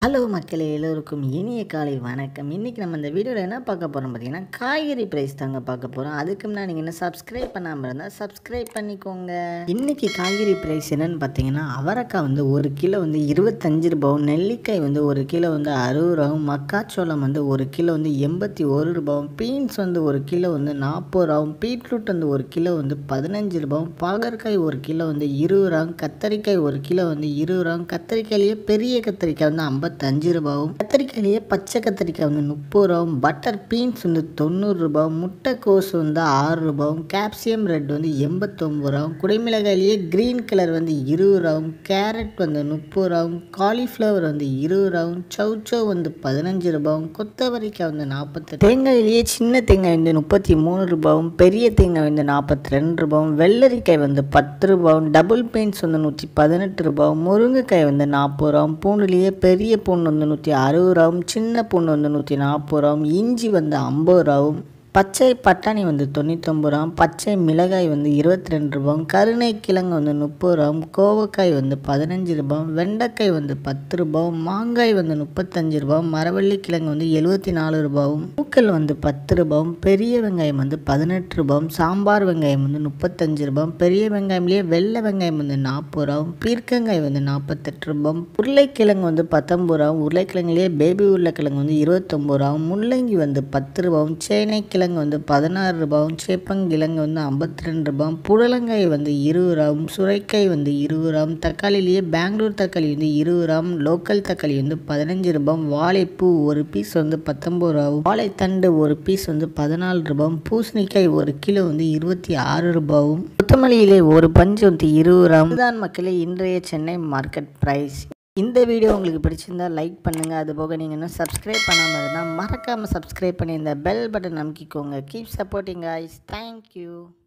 hello மக்களே எல்லோருக்கும் இனிய காலை வணக்கம் இன்றைக்கி நம்ம இந்த வீடியோவில் என்ன பார்க்க போகிறோம் பார்த்தீங்கன்னா காய்கறி ப்ரைஸ் தாங்க பார்க்க போகிறோம் அதுக்கு முன்னாடி நீங்கள் என்ன சப்ஸ்கிரைப் பண்ணாமல் இருந்தால் சப்ஸ்கிரைப் பண்ணிக்கோங்க இன்றைக்கி காய்கறி ப்ரைஸ் என்னன்னு பார்த்தீங்கன்னா அவரைக்காய் வந்து ஒரு கிலோ வந்து இருபத்தஞ்சு ரூபாவும் நெல்லிக்காய் வந்து ஒரு கிலோ வந்து அறுபது ரூபாவும் மக்காச்சோளம் வந்து ஒரு கிலோ வந்து எண்பத்தி ஒரு ரூபாவும் பீன்ஸ் வந்து ஒரு கிலோ வந்து நாற்பது ரூபாவும் பீட்ரூட் வந்து ஒரு கிலோ வந்து பதினஞ்சு ரூபாவும் பாகற்காய் ஒரு கிலோ வந்து இருபது ரூபாவும் கத்தரிக்காய் ஒரு கிலோ வந்து இருபது ரூபாவும் கத்தரிக்காயிலேயே பெரிய கத்தரிக்காய் வந்து ஐம்பத்தஞ்சு ரூபாவும் கத்திரிக்காயிலேயே பச்சை கத்திரிக்காய் வந்து முப்பது ரூபாவும் பட்டர் பீன்ஸ் வந்து தொண்ணூறு ரூபாவும் முட்டைக்கோஸ் வந்து ஆறு ரூபாவும் கேப்சியம் ரெட் வந்து எண்பத்தொம்பது ரூபாவும் குடைமிளகாயிலேயே க்ரீன் கலர் வந்து இருபது ரூபாவும் கேரட் வந்து முப்பது ரூபாவும் காலிஃப்ளவர் வந்து இருபது ரூபாவும் சௌச்சோ வந்து பதினஞ்சு ரூபாவும் கொத்தவரைக்காய் வந்து நாற்பத்தி தேங்காயிலேயே சின்ன தேங்காய் வந்து முப்பத்தி மூணு ரூபாவும் பெரிய தேங்காய் வந்து நாற்பத்தி ரெண்டு ரூபாவும் வெள்ளரிக்காய் வந்து பத்து ரூபாவும் டபுள் பீன்ஸ் வந்து நூற்றி பதினெட்டு ரூபாவும் முருங்கைக்காய் வந்து நாற்பது ரூபாவும் பூண்டுலேயே பெரிய பூண்டு வந்து நூற்றி அறுபது ரூபாவும் சின்ன பூண்டு வந்து நூற்றி நாற்பது ரூபாவும் இஞ்சி வந்து ஐம்பது ரூபாவும் பச்சை பட்டாணி வந்து தொண்ணூத்தொம்பது ரூபாவும் பச்சை மிளகாய் வந்து இருபத்தி ரெண்டு ரூபாவும் கருணை கிழங்கு வந்து முப்பது ரூபாவும் கோவக்காய் வந்து பதினஞ்சு ரூபாவும் வெண்டைக்காய் வந்து பத்து ரூபாவும் மாங்காய் வந்து முப்பத்தஞ்சு ரூபாவும் மரவள்ளி கிழங்கு வந்து எழுபத்தி நாலு ரூபாவும் பூக்கள் வந்து பத்து ரூபாவும் பெரிய வெங்காயம் வந்து பதினெட்டு ரூபாவும் சாம்பார் வெங்காயம் வந்து முப்பத்தஞ்சு ரூபாவும் பெரிய வெங்காயம்லேயே வெள்ளை வெங்காயம் வந்து நாற்பது ரூபாவும் பீர்க்கங்காய் வந்து நாற்பத்தெட்டு ரூபாவும் உருளைக்கிழங்கு வந்து பத்தொம்பது ரூபாவும் உருளைக்கிழங்குலேயே பேபி உருளைக்கிழங்கு வந்து இருபத்தொம்பது ரூபாவும் முள்ளங்கி வந்து பத்து ரூபாவும் சேனை கிழங்கு வந்து பதினாறு ரூபாவும் சேப்பங்கிழங்கு வந்து ஐம்பத்தி ரெண்டு ரூபாவும் புடலங்காய் வந்து இருபது ரூபாவும் சுரைக்காய் வந்து இருபது ரூபாவும் தக்காளிலேயே பெங்களூர் தக்காளி வந்து இருபது ரூபாவும் லோக்கல் தக்காளி வந்து பதினஞ்சு ரூபாவும் வாழைப்பூ ஒரு பீஸ் வந்து பத்தொம்பது ரூபாவும் வாழைத்தண்டு ஒரு பீஸ் வந்து பதினாலு ரூபாவும் பூசணிக்காய் ஒரு கிலோ வந்து இருபத்தி ஆறு ரூபாவும் கொத்தமல்லியிலே ஒரு பஞ்சு வந்து இருபது ரூபாவும் இதுதான் மக்களே இன்றைய சென்னை மார்க்கெட் ப்ரைஸ் இந்த வீடியோ உங்களுக்கு பிடிச்சிருந்தா லைக் பண்ணுங்கள் அது போக நீங்கள் இன்னும் சப்ஸ்கிரைப் பண்ணாமல் இருந்தால் மறக்காமல் சப்ஸ்கிரைப் பண்ணி இந்த பெல் பட்டன் அமைக்கிக்கோங்க கீப் சப்போர்ட்டிங் guys தேங்க்யூ